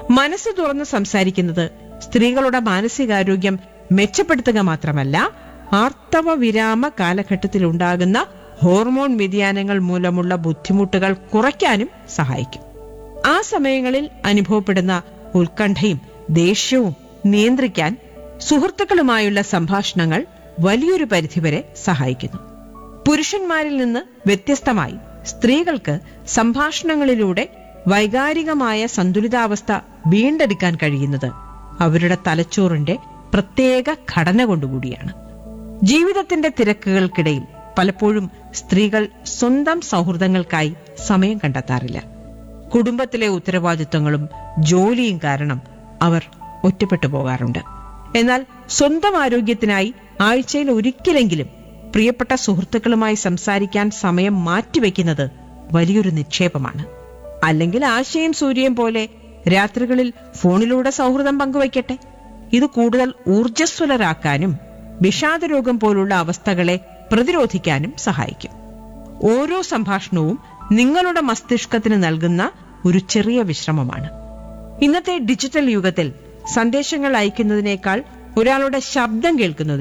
മനസ്സ് തുറന്ന് സംസാരിക്കുന്നത് സ്ത്രീകളുടെ മാനസികാരോഗ്യം മെച്ചപ്പെടുത്തുക മാത്രമല്ല ആർത്തവ വിരാമ കാലഘട്ടത്തിലുണ്ടാകുന്ന ഹോർമോൺ വ്യതിയാനങ്ങൾ മൂലമുള്ള ബുദ്ധിമുട്ടുകൾ കുറയ്ക്കാനും സഹായിക്കും ആ സമയങ്ങളിൽ അനുഭവപ്പെടുന്ന ഉത്കണ്ഠയും ദേഷ്യവും നിയന്ത്രിക്കാൻ സുഹൃത്തുക്കളുമായുള്ള സംഭാഷണങ്ങൾ വലിയൊരു പരിധിവരെ സഹായിക്കുന്നു പുരുഷന്മാരിൽ നിന്ന് വ്യത്യസ്തമായി സ്ത്രീകൾക്ക് സംഭാഷണങ്ങളിലൂടെ വൈകാരികമായ സന്തുലിതാവസ്ഥ വീണ്ടെടുക്കാൻ കഴിയുന്നത് അവരുടെ തലച്ചോറിന്റെ പ്രത്യേക ഘടന കൊണ്ടുകൂടിയാണ് ജീവിതത്തിന്റെ തിരക്കുകൾക്കിടയിൽ പലപ്പോഴും സ്ത്രീകൾ സ്വന്തം സൗഹൃദങ്ങൾക്കായി സമയം കണ്ടെത്താറില്ല കുടുംബത്തിലെ ഉത്തരവാദിത്വങ്ങളും ജോലിയും കാരണം അവർ ഒറ്റപ്പെട്ടു പോകാറുണ്ട് എന്നാൽ സ്വന്തം ആരോഗ്യത്തിനായി ആഴ്ചയിൽ ഒരിക്കലെങ്കിലും പ്രിയപ്പെട്ട സുഹൃത്തുക്കളുമായി സംസാരിക്കാൻ സമയം മാറ്റിവെക്കുന്നത് വലിയൊരു നിക്ഷേപമാണ് അല്ലെങ്കിൽ ആശയം സൂര്യൻ പോലെ രാത്രികളിൽ ഫോണിലൂടെ സൗഹൃദം പങ്കുവയ്ക്കട്ടെ ഇത് കൂടുതൽ ഊർജ്ജസ്വലരാക്കാനും വിഷാദരോഗം പോലുള്ള അവസ്ഥകളെ പ്രതിരോധിക്കാനും സഹായിക്കും ഓരോ സംഭാഷണവും നിങ്ങളുടെ മസ്തിഷ്കത്തിന് നൽകുന്ന ഒരു ചെറിയ വിശ്രമമാണ് ഇന്നത്തെ ഡിജിറ്റൽ യുഗത്തിൽ സന്ദേശങ്ങൾ അയക്കുന്നതിനേക്കാൾ ഒരാളുടെ ശബ്ദം കേൾക്കുന്നത്